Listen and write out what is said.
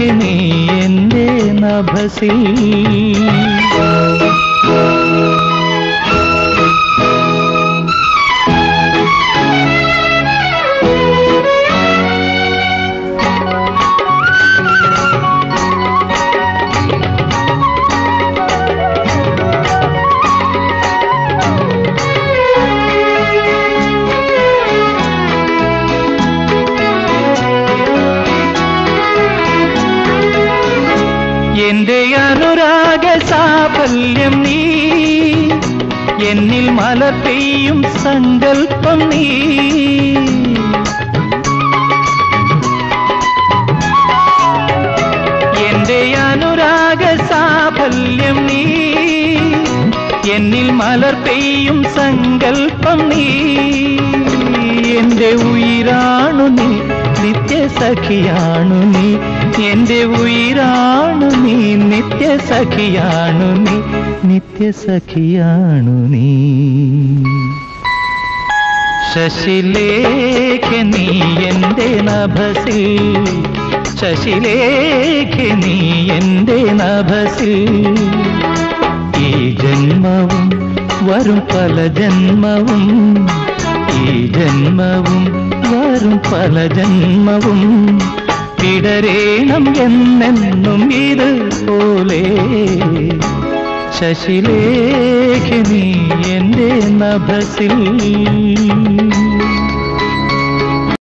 ശശിലേഖിനി എൻ്റെ നഭസിൽ എന്റെ അനുരാഗ സാഫല്യം നീ എന്നിൽ മല പെയ്യും സങ്കൽപ്പം നീ എന്റെ അനുരാഗ സാഫല്യം നീ എന്നിൽ മലർ പെയ്യും സങ്കൽപ്പം നീ എന്റെ ഉയിരാണു നീ നിത്യസഖിയാണു നീ എന്റെ ഉയിരാണു നീ നിത്യസഖിയാണു നീ നിത്യസഖിയാണു നീ ശശിലേഖ നീ എൻ്റെ നഭസിൽ ശശിലേഖ നീ എൻ്റെ നഭസിൽ ഈ ജന്മവും വരും പല ജന്മവും ഈ ജന്മവും വരും പല ജന്മവും വിടരേണം എന്നെന്നും ഇതുപോലെ ശശിലേഖിനി എൻ്റെ നഭസിൽ